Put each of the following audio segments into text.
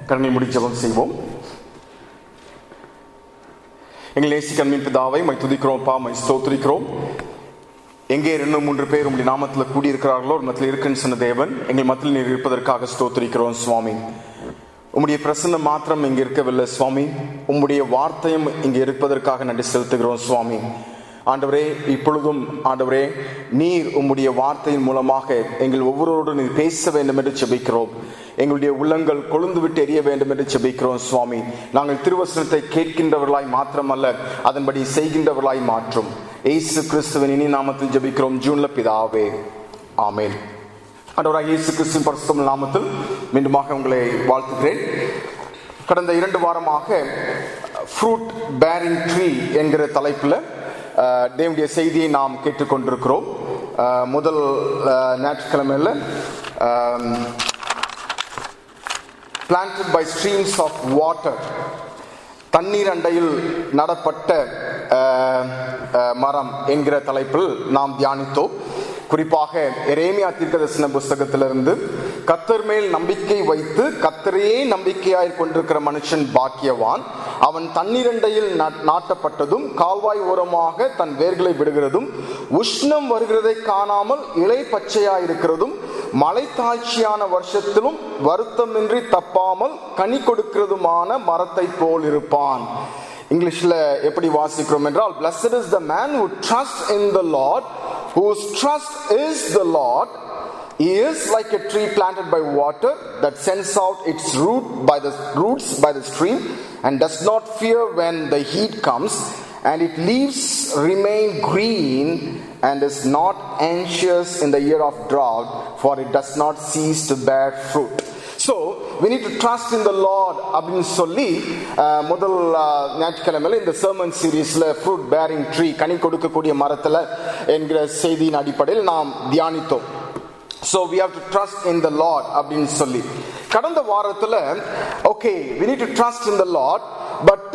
கருணை முடி ஜெபம் செய்வோம் எங்கள் நேசிக்க அன்பின் பிதாவை மை துதிக்கிறோம் பா மை ஸ்தோத்திரிக்கிறோம் எங்கே ரெண்டு மூன்று பேர் உங்களுடைய நாமத்தில் கூடியிருக்கிறார்களோ ஒரு மத்தியில் இருக்குன்னு சொன்ன தேவன் எங்கள் மத்தியில் நீர் இருப்பதற்காக ஸ்தோத்திரிக்கிறோம் சுவாமி உம்முடைய பிரசன்னம் மாத்திரம் இங்கே இருக்கவில்லை சுவாமி உம்முடைய வார்த்தையும் இங்கே இருப்பதற்காக நன்றி செலுத்துகிறோம் சுவாமி ஆண்டவரே இப்பொழுதும் ஆண்டவரே நீர் உம்முடைய வார்த்தையின் மூலமாக எங்கள் ஒவ்வொருவரோடும் நீர் பேச வேண்டும் என்று செபிக்கிறோம் எங்களுடைய உள்ளங்கள் கொழுந்து விட்டு எரிய வேண்டும் என்று செபிக்கிறோம் சுவாமி நாங்கள் திருவசனத்தை கேட்கின்றவர்களாய் மாத்திரமல்ல அதன்படி செய்கின்றவர்களாய் மாற்றும் ஏசு கிறிஸ்துவின் இனி நாமத்தில் ஜெபிக்கிறோம் ஜூன்ல பிதாவே ஆமேன் ஆண்டவராக இயேசு கிறிஸ்துவின் பரிசுத்தம் நாமத்தில் மீண்டுமாக உங்களை வாழ்த்துகிறேன் கடந்த இரண்டு வாரமாக ஃப்ரூட் பேரிங் ட்ரீ என்கிற தலைப்பில் தேவனுடைய செய்தியை நாம் கேட்டுக்கொண்டிருக்கிறோம் முதல் ஞாயிற்றுக்கிழமையில் planted by streams of water தண்ணீர் அண்டையில் நடப்பட்ட மரம் என்கிற தலைப்பில் நாம் தியானித்தோம் குறிப்பாக எரேமியா தீர்க்கதர்சன புஸ்தகத்திலிருந்து கத்தர் மேல் நம்பிக்கை வைத்து கத்தரையே நம்பிக்கையாய் கொண்டிருக்கிற மனுஷன் பாக்கியவான் அவன் தண்ணீரண்டையில் நாட்டப்பட்டதும் கால்வாய் ஓரமாக தன் வேர்களை விடுகிறதும் உஷ்ணம் வருகிறதை காணாமல் இலை பச்சையாய் இருக்கிறதும் மலை தாழ்ச்சியான வருஷத்திலும் வருத்தமின்றி தப்பாமல் கனி கொடுக்கிறதுமான மரத்தை போல் இருப்பான் இங்கிலீஷ்ல எப்படி வாசிக்கிறோம் என்றால் blessed is the man who trusts in the Lord whose trust is the Lord he is like a tree planted by water that sends out its root by the roots by the stream and does not fear when the heat comes and its leaves remain green and is not anxious in the year of drought for it does not cease to bear fruit so we need to trust in the Lord அப்படின்னு சொல்லி முதல் ஞாயிற்றுக்கிழமையில இந்த sermon சீரீஸ்ல fruit bearing tree கனி கொடுக்கக்கூடிய மரத்துல என்கிற செய்தியின் அடிப்படையில் நாம் தியானித்தோம் so we have to trust in the Lord அப்படின்னு சொல்லி கடந்த வாரத்தில் okay we need to trust in the Lord but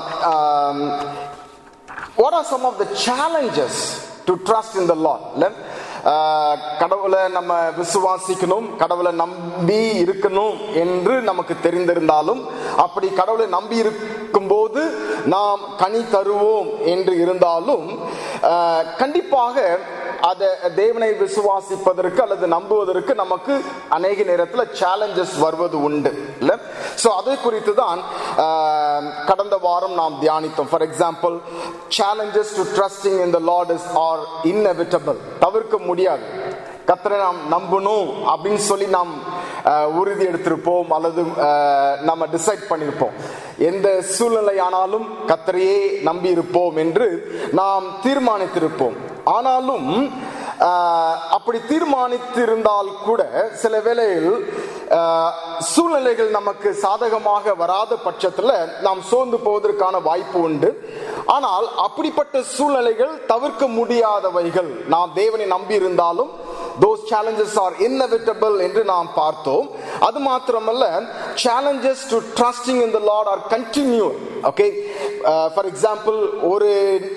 what are some of the challenges to trust in the Lord இல்லை கடவுளை நம்ம விசுவாசிக்கணும் கடவுளை நம்பி இருக்கணும் என்று நமக்கு தெரிந்திருந்தாலும் அப்படி கடவுளை நம்பி இருக்கும் போது நாம் கனி தருவோம் என்று இருந்தாலும் கண்டிப்பாக அதை தேவனை விசுவாசிப்பதற்கு அல்லது நம்புவதற்கு நமக்கு அநேக நேரத்தில் சேலஞ்சஸ் வருவது உண்டு இல்ல ஸோ அதை குறித்து தான் கடந்த வாரம் நாம் தியானித்தோம் for example challenges to trusting in the Lord is are inevitable தவிர்க்க முடியாது கத்தரை நாம் நம்பணும் அப்படின்னு சொல்லி நாம் உறுதி எடுத்திருப்போம் அல்லது நம்ம டிசைட் பண்ணியிருப்போம் எந்த சூழ்நிலை ஆனாலும் கத்தரையே நம்பி இருப்போம் என்று நாம் தீர்மானித்திருப்போம் ஆனாலும் அப்படி தீர்மானித்திருந்தால் கூட சில வேளையில் சூழ்நிலைகள் நமக்கு சாதகமாக வராத பட்சத்தில் நாம் சோர்ந்து போவதற்கான வாய்ப்பு உண்டு ஆனால் அப்படிப்பட்ட சூழ்நிலைகள் தவிர்க்க முடியாதவைகள் நாம் தேவனை நம்பி இருந்தாலும் தோஸ் சேலஞ்சஸ் ஆர் இன்எவிட்டபிள் என்று நாம் பார்த்தோம் அது மாத்திரமல்ல challenges to trusting in the Lord are continue okay for example ஒரு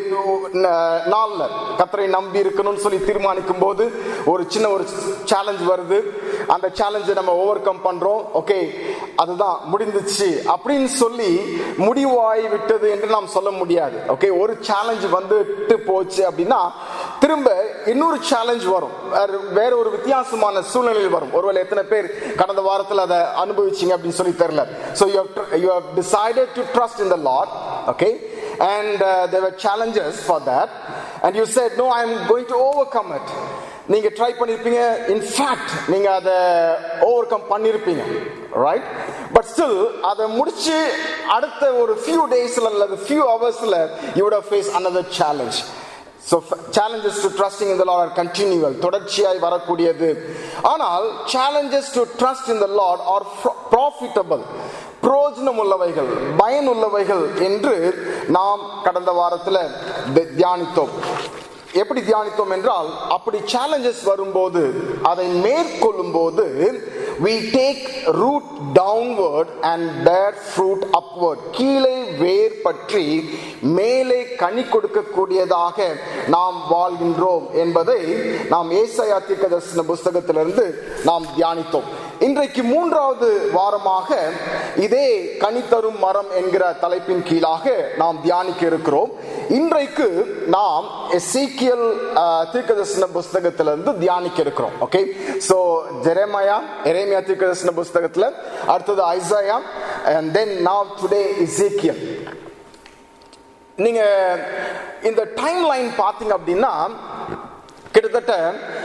நாளில் கத்தரை நம்பி இருக்கணும்னு சொல்லி தீர்மானிக்கும் போது ஒரு சின்ன ஒரு சேலஞ்ச் வருது அந்த சேலஞ்சை நம்ம ஓவர் கம் பண்றோம் ஓகே அதுதான் முடிந்துச்சு அப்படின்னு சொல்லி முடிவாய் விட்டது என்று நாம் சொல்ல முடியாது ஓகே ஒரு சேலஞ்ச் வந்துட்டு போச்சு அப்படின்னா திரும்ப இன்னொரு சேலஞ்ச் வரும் வேற ஒரு வித்தியாசமான சூழ்நிலையில் வரும் ஒருவேளை எத்தனை பேர் கடந்த வாரத்தில் அதை அனுபவிச்சிங்க அப்படின்னு சொல்லி தெரியல so you you have decided to trust in the Lord okay and there challenges for that and you said no I am going to overcome it நீங்க ட்ரை பண்ணிருப்பீங்க இன்ஃபேக்ட் நீங்க அதை ஓவர் கம் பண்ணிருப்பீங்க right but still அதை முடிச்சு அடுத்த ஒரு few டேஸ்ல அல்லது ஃபியூ ஹவர்ஸ்ல you would face another challenge so challenges to trusting in the Lord are continual தொடர்ச்சியாய் வரக்கூடியது ஆனால் challenges to trust in the Lord are profitable புரோஜனம் உள்ளவைகள் பயனுள்ளவைகள் என்று நாம் கடந்த வாரத்தில் தியானித்தோம் எப்படி தியானித்தோம் என்றால் அப்படி சேலஞ்சஸ் வரும்போது அதை மேற்கொள்ளும் போது we take root downward and bear fruit upward கீழே வேர் பற்றி மேலே கனி கொடுக்கக்கூடியதாக நாம் வாழ்கின்றோம் என்பதை நாம் ஏசாயா தீர்க்கதரிசன புஸ்தகத்திலிருந்து நாம் தியானித்தோம் இன்றைக்கு மூன்றாவது வாரமாக இதே கனித்தரும் மரம் என்கிற தலைப்பின் கீழாக நாம் தியானிக்க இருக்கிறோம் இன்றைக்கு நாம் எசேக்கியல் தீர்க்கதர்சன புஸ்தகத்திலிருந்து தியானிக்க இருக்கிறோம் ஓகே சோ ஜெரேமயா எரேமியா தீர்க்கதர்சன புஸ்தகத்துல அடுத்தது Isaiah and then now today எசேக்கியல் நீங்க இந்த டைம் லைன் பாத்தீங்க அப்படின்னா கிட்டத்தட்ட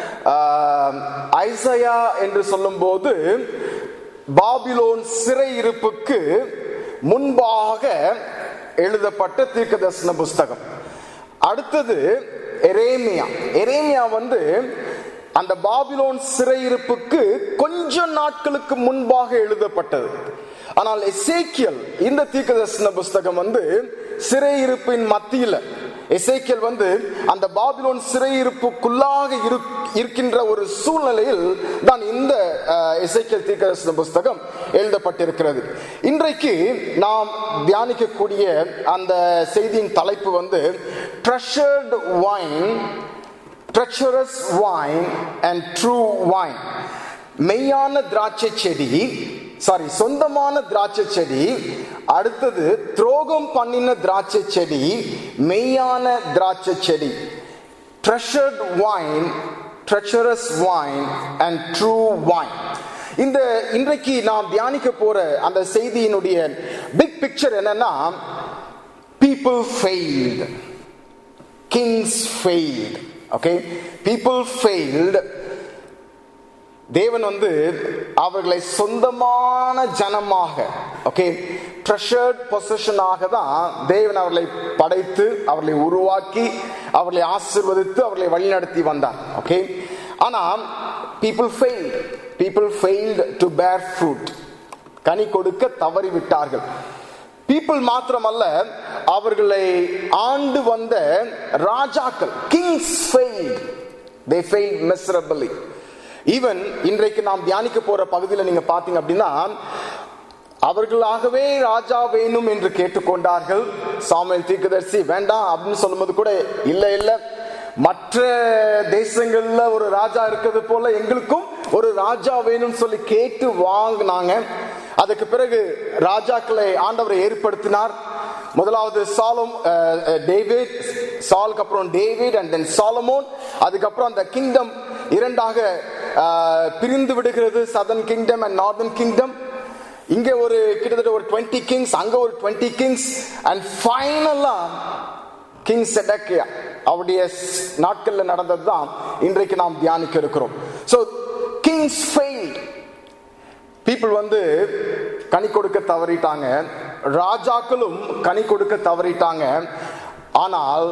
ஐசையா என்று சொல்லும்போது பாபிலோன் சிறை இருப்புக்கு முன்பாக எழுதப்பட்ட தீர்க்க தரிசன புஸ்தகம் அடுத்தது எரேமியா எரேமியா வந்து அந்த பாபிலோன் சிறையிருப்புக்கு கொஞ்ச நாட்களுக்கு முன்பாக எழுதப்பட்டது ஆனால் எசேக்கியல் இந்த தீர்க்க தரிசன புஸ்தகம் வந்து சிறையிருப்பின் மத்தியில எசேக்கியல் வந்து அந்த பாபிலோன் சிறையிருப்புக்குள்ளாக இருக்கின்ற ஒரு சூழ்நிலையில் தான் இந்த எசேக்கியல் தீர்க்கதரிசன புஸ்தகம் எழுதப்பட்டிருக்கிறது இன்றைக்கு நாம் தியானிக்கக்கூடிய அந்த செய்தியின் தலைப்பு வந்து treasured vine treasures vine and true vine மெய்யான திராட்சை செடி சாரி சொந்தமான திராட்சை செடி அடுத்தது துரோகம் பண்ணின திராட்சை செடி மெய்யான திராட்சை செடி treasured vine treasures vine and true vine இந்த இன்றைக்கு நாம் தியானிக்க போற அந்த செய்தியினுடைய பிக் பிக்சர் என்னன்னா people failed kings failed okay people failed தேவன் வந்து அவர்களை சொந்தமான ஜனமாக ஓகே ட்ரெஷர்ட் பொசிஷனாக தான் தேவன் அவர்களை படைத்து அவர்களை உருவாக்கி அவர்களை ஆசிர்வதித்து அவர்களை வழிநடத்தி வந்தார் ஓகே ஆனா people failed people failed to bear fruit கனி கொடுக்க தவறி விட்டார்கள் பீப்புள் மாத்திரமல்ல அவர்களை ஆண்டு வந்த ராஜாக்கள் kings failed they failed miserably even இன்றைக்கு நாம் தியானிக்க போற பகுதியில் நீங்க பாத்தீங்க அப்படின்னா அவர்களாகவே ராஜா வேணும் என்று கேட்டுக்கொண்டார்கள் சாமியல் தீர்க்கதரிசி வேண்டாம் அப்படின்னு சொல்லும்போது கூட இல்ல இல்ல மற்ற தேசங்கள்ல ஒரு ராஜா இருக்கிறது போல எங்களுக்கும் ஒரு ராஜா வேணும்னு சொல்லி கேட்டு வாங்கினாங்க அதுக்கு பிறகு ராஜாக்களை ஆண்டவரை ஏற்படுத்தினார் முதலாவது சாலம் டேவிட் சாலுக்கு அப்புறம் டேவிட் அண்ட் தென் சாலமோன் அதுக்கப்புறம் அந்த கிங்டம் இரண்டாக பிரிந்து விடுகிறது southern kingdom and northern kingdom இங்க ஒரு கிட்டத்தட்ட ஒரு டுவெண்ட்டி கிங்ஸ் அங்க ஒரு டுவெண்ட்டி கிங்ஸ் அண்ட் ஃபைனலா கிங் செடக்கியா அவருடைய நாட்கள்ல நடந்தது தான் இன்றைக்கு நாம் தியானிக்க இருக்கிறோம் ஸோ கிங்ஸ் ஃபெயில்ட் பீப்புள் வந்து கனி கொடுக்க தவறிட்டாங்க ராஜாக்களும் கனி கொடுக்க தவறிட்டாங்க ஆனால்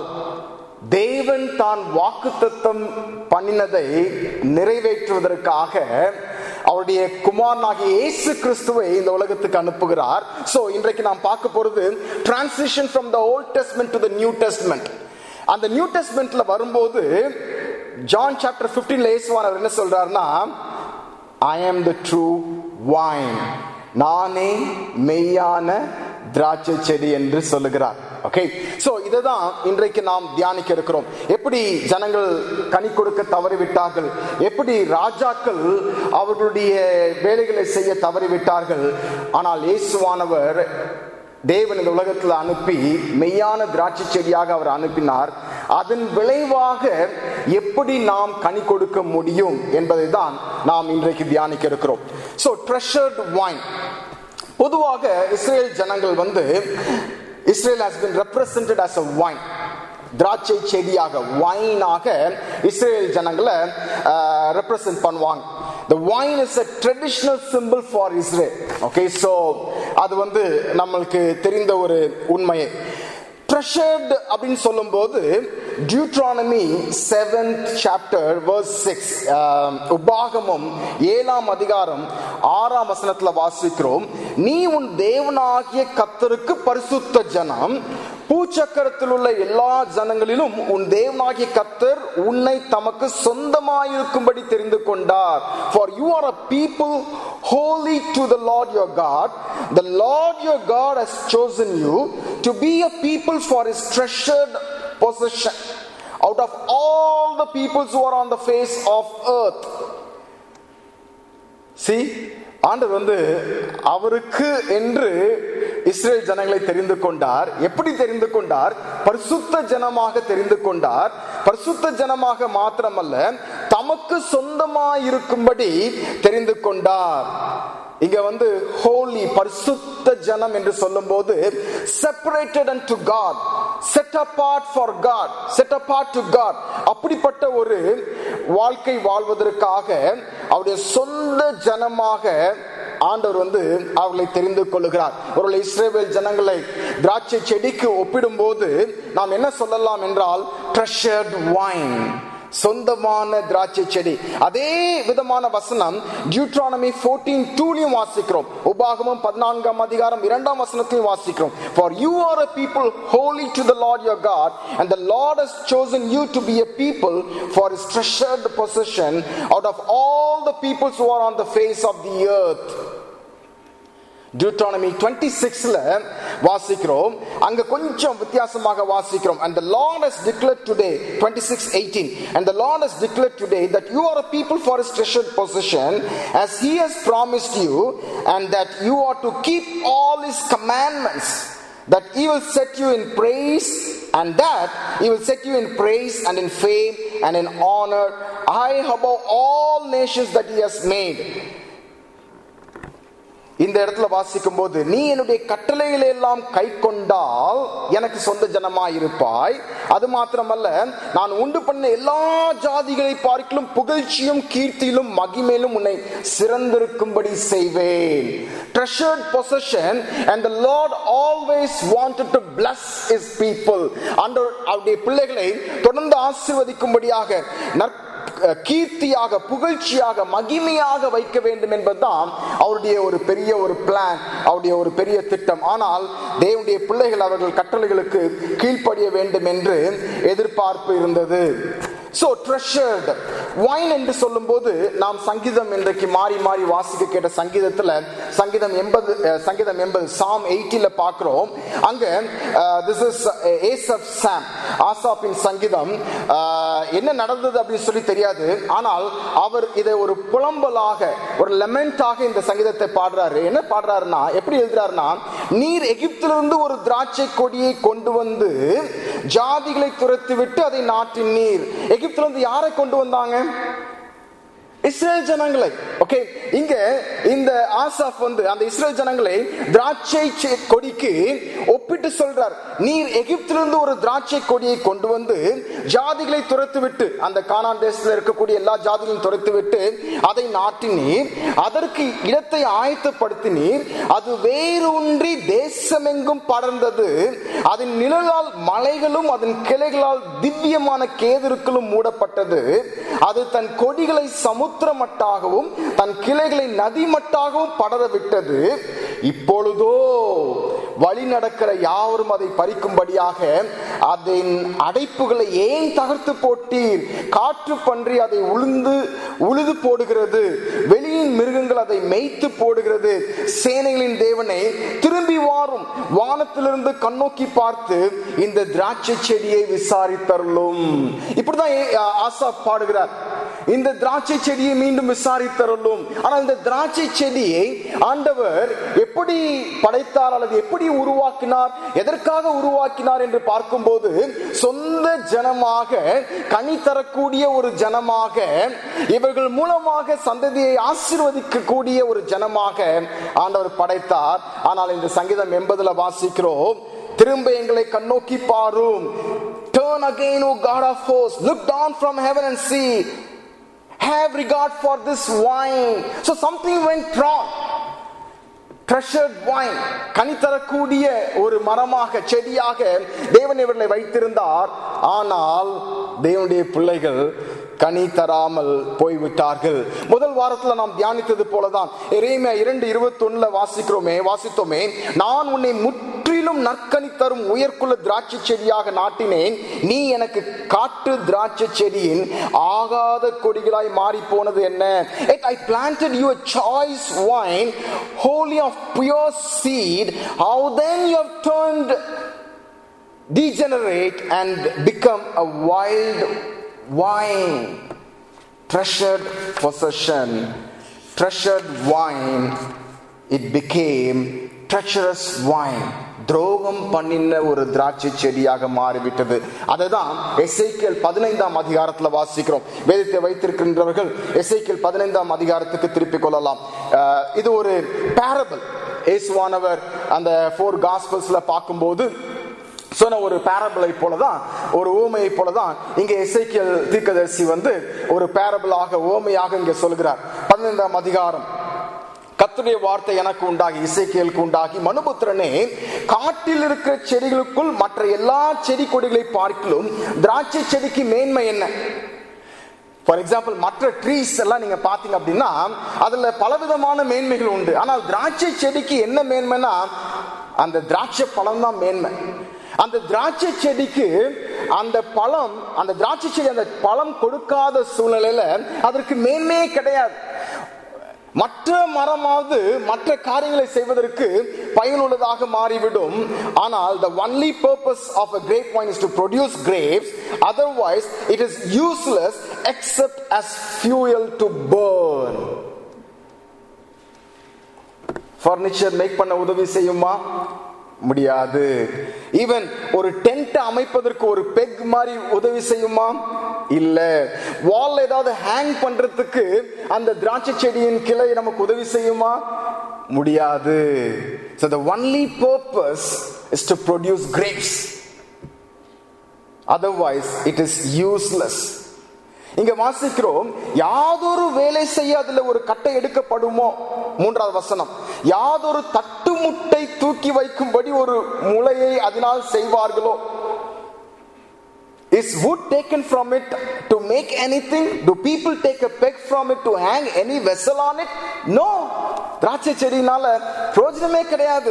தேவன் தான் வாக்குத்தத்தம் பண்ணினதை நிறைவேற்றுவதற்காக அவருடைய குமாரனாகிய இயேசு கிறிஸ்துவை இந்த உலகத்துக்கு அனுப்புகிறார் சோ இன்றைக்கு நாம் பார்க்க போறது transition from the Old Testament to the New Testament அந்த நியூ டெஸ்ட்மெண்ட்ல வரும்போது ஜான் சாப்டர் பிப்டீன்ல இயேசுவானவர் என்ன சொல்றாருன்னா ஐ ஆம் த ட்ரூ வைன் நானே மெய்யான திராட்சை செடி என்று சொல்லுகிறார் ஓகே சோ இதுதான் இன்றைக்கு நாம் தியானிக்க இருக்கிறோம் எப்படி ஜனங்கள் கனி கொடுக்க தவறிவிட்டார்கள் எப்படி ராஜாக்கள் அவர்களுடைய வேலைகளை செய்ய தவறிவிட்டார்கள் ஆனால் இயேசுவானவர் தேவன் இந்த உலகத்தில் அனுப்பி மெய்யான திராட்சை செடியாக அவர் அனுப்பினார் அதன் விளைவாக எப்படி நாம் கனி கொடுக்க முடியும் என்பதை தான் நாம் இன்றைக்கு தியானிக்க இருக்கிறோம் ஸோ ட்ரெஷர்ட் வைன் பொதுவாக இஸ்ரேல் ஜனங்கள் வந்து Israel has been represented as a vine திராட்சை செடியாக வைனாக இஸ்ரேல் ஜனங்களை ரெப்ரசன்ட் பண்ணுவாங்க the wine is a traditional symbol for Israel okay so அது வந்து நம்மளுக்கு தெரிந்த ஒரு உண்மையே ட்ரெஷர்ட் அப்படின்னு சொல்லும்போது Deuteronomy seventh chapter verse six உபாகமம் ஏழாம் அதிகாரம் ஆறாம் வசனத்துல வாசிக்கிறோம் நீ உன் தேவனாகிய கத்தருக்கு பரிசுத்த ஜனம் பூச்சக்கரத்தில் உள்ள எல்லா ஜனங்களிலும் உன் தேவனாகிய கத்தர் உன்னை தமக்கு சொந்தமாயிருக்கும்படி தெரிந்து கொண்டார் for you are a people holy to the Lord your God. The Lord your God has chosen you to be a people for his treasured possession out of all the peoples who are on the face of earth. See, ஆண்டவர் வந்து அவருக்கு என்று Israel ஜனங்களை தெரிந்து கொண்டார் எப்படி தெரிந்து கொண்டார் பரிசுத்த ஜனமாக தெரிந்து கொண்டார் பரிசுத்த ஜனமாக மாத்திரமல்ல தமக்கு சொந்தமாயிருக்கும்படி தெரிந்து கொண்டார் இங்க வந்து ஹோலி பரிசுத்த ஜனம் என்று சொல்லும்போது separated and to God set apart for God set apart to God அப்படிப்பட்ட ஒரு வாழ்க்கை வாழ்வதற்காக அவருடைய சொந்த ஜனமாக ஆண்டவர் வந்து அவர்களை தெரிந்து கொள்ளுகிறார் ஒருவேளை இஸ்ரேல் ஜனங்களை திராட்சை செடிக்கு ஒப்பிடும்போது நாம் என்ன சொல்லலாம் என்றால் ட்ரெஷர்ட் வைன் சொந்தமான திராட்சை செடி அதே விதமான வசனம் டியூட்ரானமி 14 டூலையும் வாசிக்கிறோம் உபாகமம் பதினான்காம் அதிகாரம் இரண்டாம் வசனத்தையும் வாசிக்கிறோம் for you are a people holy to the lord your god and the lord has chosen you to be a people for his treasured possession out of all the peoples who are on the face of the earth Deuteronomy 26ல வாசிக்கிறோம் அங்க கொஞ்சம் வித்தியாசமாக வாசிக்கிறோம் and the lord has declared today 26:18 and the lord has declared today that you are a people for his treasured possession as he has promised you and that you are to keep all his commandments that he will set you in praise and that he will set you in praise and in fame and in honor high above all nations that he has made இந்த இடத்துல வாசிக்கும் போது நீ என்னுடைய கட்டளைகளை எல்லாம் கை கொண்டால் எனக்கு சொந்த ஜனமாயிருப்பாய் அது மாத்திரமல்ல நான் உண்டு பண்ண எல்லா ஜாதிகளை பார்க்கிலும் புகழ்ச்சியும் கீர்த்தியிலும் மகிமையிலும் உன்னை சிறந்திருக்கும்படி செய்வேன் treasured possession and the lord always wanted to bless his people ஆண்டவர் அவருடைய பிள்ளைகளை தொடர்ந்து ஆசீர்வதிக்கும்படியாக நற் கீர்த்தியாக புகழ்ச்சியாக மகிமையாக வைக்க வேண்டும் என்பதுதான் அவருடைய ஒரு பெரிய ஒரு பிளான் அவருடைய ஒரு பெரிய திட்டம் ஆனால் தேவனுடைய பிள்ளைகள் அவர்கள் கட்டளைகளுக்கு கீழ்ப்படிய வேண்டும் என்று எதிர்பார்ப்பு இருந்தது சோ ட்ரெஷர்ட் வைன் என்று சொல்லும்போது நாம் சங்கீதம் இன்றைக்கு மாறி மாறி வாசிக்க கேட்ட சங்கீதத்துல சங்கீதம் எண்பது சங்கீதம் எண்பது சாம் எயிட்டில பார்க்கிறோம் அங்க திஸ் இஸ் ஏசப் சாம் ஆசாப்பின் சங்கீதம் என்ன நடந்தது அப்படின்னு சொல்லி தெரியாது ஆனால் அவர் இதை ஒரு புலம்பலாக ஒரு லெமெண்டாக இந்த சங்கீதத்தை பாடுறாரு என்ன பாடுறாருன்னா எப்படி எழுதுறாருன்னா நீர் எகிப்திலிருந்து ஒரு திராட்சை கொடியை கொண்டு வந்து ஜாதிகளை துரத்து விட்டு அதை நாட்டின் நீர் எகிப்திலிருந்து யாரை கொண்டு வந்தாங்க இஸ்ரேல் ஜனங்களை ஓகே இங்க இந்த ஆசாப் வந்து அந்த இஸ்ரேல் ஜனங்களை திராட்சை கொடிக்கு ஒப்பிட்டு சொல்றார் நீர் எகிப்திலிருந்து ஒரு திராட்சை கொடியை கொண்டு வந்து ஜாதிகளை துரத்து விட்டு அந்த கானான் தேசத்தில் இருக்கக்கூடிய எல்லா ஜாதிகளையும் துரத்து விட்டு அதை நாட்டினீர் அதற்கு இடத்தை ஆயத்தப்படுத்தினீர் அது வேரூன்றி தேசமெங்கும் படர்ந்தது அதன் நிழலால் மலைகளும் அதன் கிளைகளால் திவ்யமான கேதிருக்களும் மூடப்பட்டது அது தன் கொடிகளை சமுத்திர மட்டாகவும் தன் கிளைகளை நதி மட்டாகவும் படர விட்டது இப்பொழுதோ வழி நடக்கிற யாவரும் அதை பறிக்கும்படியாக அதன் அடைப்புகளை ஏன் தகர்த்து போட்டீர் காற்று பன்றி அதை உளுந்து உழுது போடுகிறது வெளியின் மிருகங்கள் அதை மேய்த்து போடுகிறது சேனைகளின் தேவனை திரும்பி வாரும் வானத்திலிருந்து கண்ணோக்கி பார்த்து இந்த திராட்சை செடியை விசாரித்தருளும் இப்படிதான் ஆசா பாடுகிறார் இந்த திராட்சை செடியை மீண்டும் விசாரித்தருளும் ஆனால் இந்த திராட்சை செடியை ஆண்டவர் எப்படி படைத்தார் அல்லது எப்படி உருவாக்கினார் எதற்காக உருவாக்கினார் என்று பார்க்கும்போது சொந்த ஜனமாக கனி தரக்கூடிய ஒரு ஜனமாக இவர்கள் மூலமாக சந்ததியை ஆசீர்வதிக்கக்கூடிய ஒரு ஜனமாக ஆண்டவர் படைத்தார் ஆனால் இந்த சங்கீதம் எண்பதுல வாசிக்கிறோம் திரும்ப எங்களை கண்ணோக்கி பாரும் Turn again, O God of hosts, look down from heaven and see. Have regard for this wine. So something went wrong. Treasured vine கனி தரக்கூடிய ஒரு மரமாக செடியாக தேவன் இவர்களை வைத்திருந்தார் ஆனால் தேவனுடைய பிள்ளைகள் கனி தராமல் போய்விட்டார்கள் முதல் வாரத்துல நாம் தியானித்தது போலதான் எரேமியா இரண்டு இருபத்தி ஒண்ணுல வாசிக்கிறோமே வாசித்தோமே நான் உன்னை முற்றிலும் நற்கனி தரும் உயர்குல திராட்சை செடியாக நாட்டினேன் நீ எனக்கு காட்டு திராட்சை செடியின் ஆகாத கொடிகளாய் மாறி போனது என்ன I planted you choice vine holy of pure seed how then you have turned degenerate and become a wild wine treasured possession treasured wine it became treacherous wine துரோகம் பண்ணின ஒரு திராட்சை செடியாக மாறிவிட்டது அதுதான் எஸ்ஐக்கியல் பதினைந்தாம் அதிகாரத்துல வாசிக்கிறோம் வேதத்தை வைத்திருக்கின்றவர்கள் எஸ்ஐக்கியல் பதினைந்தாம் அதிகாரத்துக்கு திருப்பிக் கொள்ளலாம் அஹ், இது ஒரு பேரபிள் இயேசுவானவர் அந்த ஃபோர் காஸ்பல்ஸ்ல பார்க்கும்போது சொன்ன ஒரு பேரபிளை போலதான் ஒரு ஊமையை போலதான் இங்க எஸ்ஐக்கியல் தீர்க்கதரிசி வந்து ஒரு பேரபிளாக ஓமையாக இங்க சொல்கிறார் பதினைந்தாம் அதிகாரம் கர்த்தருடைய வார்த்தை எனக்கு உண்டாகி இசைக்கியலுக்கு உண்டாகி மனுபுத்திரனே காட்டில் இருக்கிற செடிகளுக்குள் மற்ற எல்லா செடி கொடிகளை பார்க்கிலும் திராட்சை செடிக்கு மேன்மை என்ன ஃபார் எக்ஸாம்பிள் மற்ற ட்ரீஸ் எல்லாம் நீங்க பாத்தீங்க அப்படின்னா அதுல பலவிதமான மேன்மைகள் உண்டு ஆனால் திராட்சை செடிக்கு என்ன மேன்மைனா அந்த திராட்சை பழம் தான் மேன்மை அந்த திராட்சை செடிக்கு அந்த பழம் அந்த திராட்சை செடி அந்த பழம் கொடுக்காத சூழ்நிலையில அதற்கு மேன்மையே கிடையாது மற்ற மரமாவது மற்ற காரியங்களை செய்வதற்கு பயனுள்ளதாக மாறிவிடும் ஆனால் the only purpose of a grape vine is to produce grapes otherwise it is useless except as fuel to burn furniture make பண்ண உதவி செய்யுமா முடியாது ஈவன் ஒரு டென்ட் அமைப்பதற்கு ஒரு பெக் மாதிரி உதவி செய்யுமா இல்ல வால் ஏதாவது ஹேங் பண்றதுக்கு அந்த திராட்சை செடியின் கிளை நமக்கு உதவி செய்யுமா முடியாது so the only purpose is to produce grapes otherwise it is useless இங்க வாசிக்கிறோம் யாதொரு வேலை செய்ய அதுல ஒரு கட்டை எடுக்கப்படுமோ மூன்றாவது வசனம் யாதொரு தட்டுமுட்டை தூக்கி வைக்கும்படி ஒரு முளையை அதனால் செய்வார்களோ Is wood taken from it to make anything? Do people take a peg from it to hang any vessel on it? No. திராட்சை செடியினால பிரயோஜனமே கிடையாது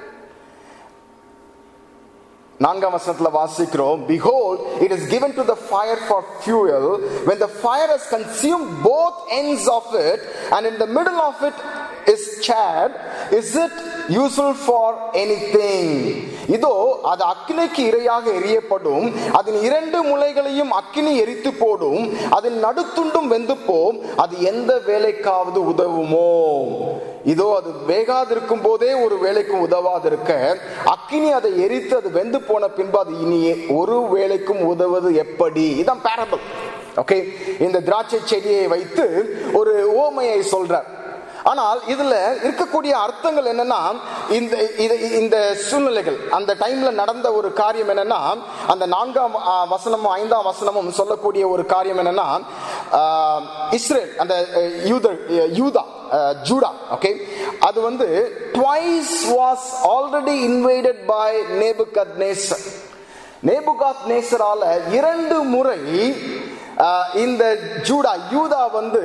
நான்காம் வசனத்துல வாசிக்கிறோம் behold it is given to the fire for fuel when the fire has consumed both ends of it and in the middle of it is charred is it useful for anything இதோ அது அக்கினிக்கு இரையாக எரியப்படும் அதன் இரண்டு முளைகளையும் அக்கினி எரித்து போடும் அதன் நடுத்துண்டும் வெந்து போம் அது எந்த வேலைக்காவது உதவுமோ இதோ அது வேகாதிருக்கும் போதே ஒரு வேலைக்கும் உதவாதிருக்க அக்கினி அதை எரித்து அது வெந்து போன பின்பு அது இனி ஒரு வேலைக்கும் உதவுவது எப்படி இதான் பேரபிள் ஓகே இந்த திராட்சை செடியை வைத்து ஒரு ஓமையை சொல்றார் ஆனால் இதுல இருக்கக்கூடிய அர்த்தங்கள் என்னன்னா இந்த இது- இந்த சூழ்நிலைகள் அந்த டைம்ல நடந்த ஒரு காரியம் என்னன்னா அந்த நான்காம் ஆ, வசனமும் ஐந்தாம் வசனமும் சொல்லக்கூடிய ஒரு காரியம் என்னன்னா ஆ, இஸ்ரேல் அந்த அஹ், யூத அஹ், யூதா அஹ், ஜூடா ஓகே அது வந்து twice was already invaded by Nebuchadnezzar நேபுகாத் நேசரால இரண்டு முறை ஆஹ், இந்த ஜூடா யூதா வந்து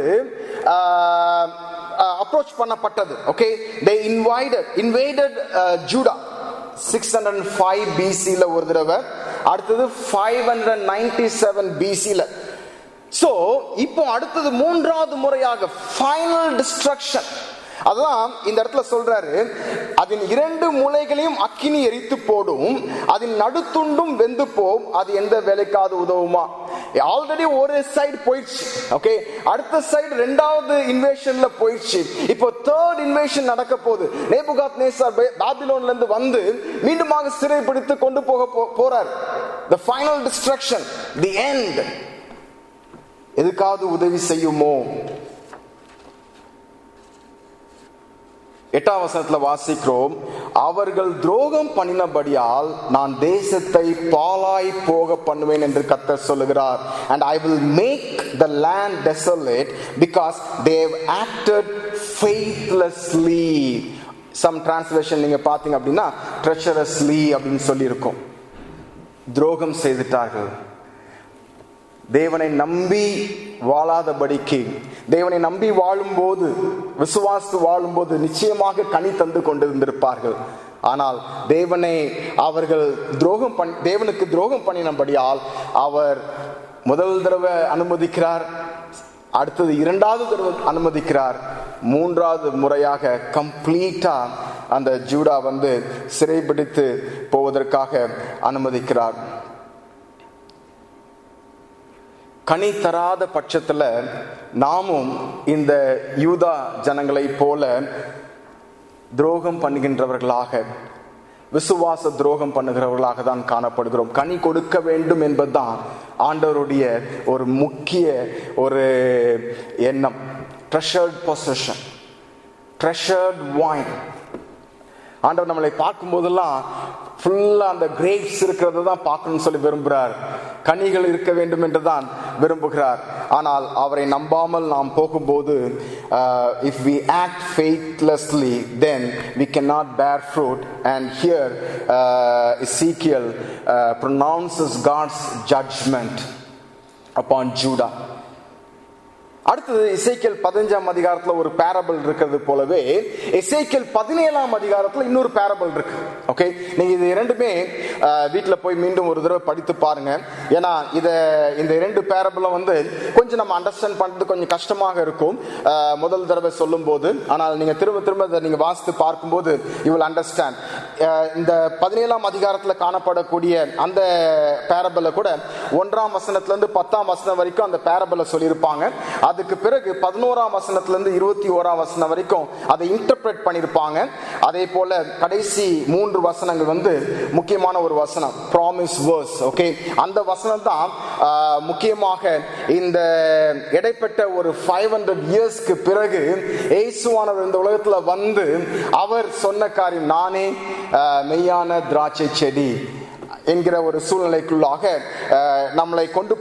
அப்ரோச் பண்ணப்பட்டது okay they invaded invaded Judah six hundred five பிசியில் ஒரு தடவை அடுத்தது ஃபைவ் ஹண்ட்ரட் நைன்டி செவன் பிசியில் சோ இப்போ அடுத்தது மூன்றாவது முறையாக ஃபைனல் டிஸ்ட்ரக்ஷன் அதான் இந்த இடத்துல சொல்றாரு அதன் இரண்டு முளைகளையும் அக்கினி எரித்து போடும் அதன் நடுத்துண்டும் வெந்து போம் அது எந்த வேலைக்காவது உதவுமா ஆல்ரெடி ஒரு சைடு போயிடுச்சு ஓகே அடுத்த சைடு ரெண்டாவது இன்வேஷன்ல போயிடுச்சு இப்போ தேர்ட் இன்வேஷன் நடக்க போகுது நேபுகாத் நேசார் பாபிலோன்ல இருந்து வந்து மீண்டுமாக சிறைப்பிடித்து கொண்டு போக போ- போறார் the final destruction the end எதுக்காவது உதவி செய்யுமோ எட்டாம் வசனத்துல வாசிக்கிறோம் அவர்கள் துரோகம் பண்ணினபடியால் நான் தேசத்தை பாலாய் போக பண்ணுவேன் என்று கர்த்தர் சொல்லுகிறார் and i will make the land desolate because they have acted faithlessly some translation நீங்க பாத்தீங்க அப்படின்னா treacherously அப்படின்னு சொல்லி இருக்கும் துரோகம் செய்துட்டார்கள் தேவனை நம்பி வாழாதபடிக்கு தேவனை நம்பி வாழும்போது விசுவாசித்து வாழும்போது நிச்சயமாக கனி தந்து கொண்டிருந்திருப்பார்கள் ஆனால் தேவனை அவர்கள் துரோகம் பண் தேவனுக்கு துரோகம் பண்ணினபடியால் அவர் முதல் தடவை அனுமதிக்கிறார் அடுத்தது இரண்டாவது தடவை அனுமதிக்கிறார் மூன்றாவது முறையாக கம்ப்ளீட்டா அந்த ஜூடா வந்து சிறைபிடித்து போவதற்காக அனுமதிக்கிறார் கனி தராத பட்சத்துல நாமும் இந்த யூதா ஜனங்களைப் போல துரோகம் பண்ணுகின்றவர்களாக விசுவாச துரோகம் பண்ணுகிறவர்களாக தான் காணப்படுகிறோம் கனி கொடுக்க வேண்டும் என்பதுதான் ஆண்டவருடைய ஒரு முக்கிய ஒரு எண்ணம் ட்ரெஷர்ட் பொசிஷன் ட்ரெஷர்ட் வாயின் ஆண்டவர் நம்மளை பார்க்கும் போதெல்லாம் ஃபுல்லா அந்த கிரேப்ஸ் இருக்கிறத தான் பார்க்கணும்னு சொல்லி விரும்புகிறார் கனிகள் இருக்க வேண்டும் என்று தான் விரும்புகிறார் ஆனால் அவரை நம்பாமல் நாம் போகும்போது if we act faithlessly then we can not bear fruit and here Ezekiel pronounces God's judgment upon Judah அடுத்தது இசைக்கல் பதினஞ்சாம் அதிகாரத்துல ஒரு பேரபிள் இருக்கிறது போலவே இசைக்கல் பதினேழாம் அதிகாரத்துல இன்னொரு பேரபிள் இருக்கு ஓகே நீங்க இது இரண்டுமே வீட்டில் போய் மீண்டும் ஒரு தடவை படித்து பாருங்க ஏன்னா இத இந்த இரண்டு பேரபிளும் வந்து கொஞ்சம் நம்ம அண்டர்ஸ்டாண்ட் பண்றது கொஞ்சம் கஷ்டமாக இருக்கும் முதல் தடவை சொல்லும் போது ஆனால் நீங்க திரும்ப திரும்ப இதை நீங்க வாசித்து பார்க்கும்போது யூ வில் அண்டர்ஸ்டாண்ட் இந்த பதினேழாம் அதிகாரத்துல காணப்படக்கூடிய அந்த பேரபிள கூட ஒன்றாம் வசனத்துல இருந்து பத்தாம் வசனம் வரைக்கும் அந்த பேரபிள சொல்லியிருப்பாங்க அதுக்கு பிறகு பதினோராம் வசனத்துல இருந்து இருபத்தி ஓராம் வசனம் வரைக்கும் அதை இன்டர்பிரேட் பண்ணிருப்பாங்க அதே போல கடைசி மூன்று வசனங்கள் வந்து முக்கியமான ஒரு வசனம் ப்ராமிஸ் வேர்ஸ் ஓகே அந்த வசனம் தான் முக்கியமாக இந்த இடைப்பட்ட ஒரு ஃபைவ் ஹண்ட்ரட் இயர்ஸ்க்கு பிறகு ஏசுவானவர் இந்த உலகத்துல வந்து அவர் சொன்ன காரியம் நானே மெய்யான திராட்சை செடி என்கிற ஒரு சூழ்நிலைக்குள்ளாக நம்மளை கொண்டு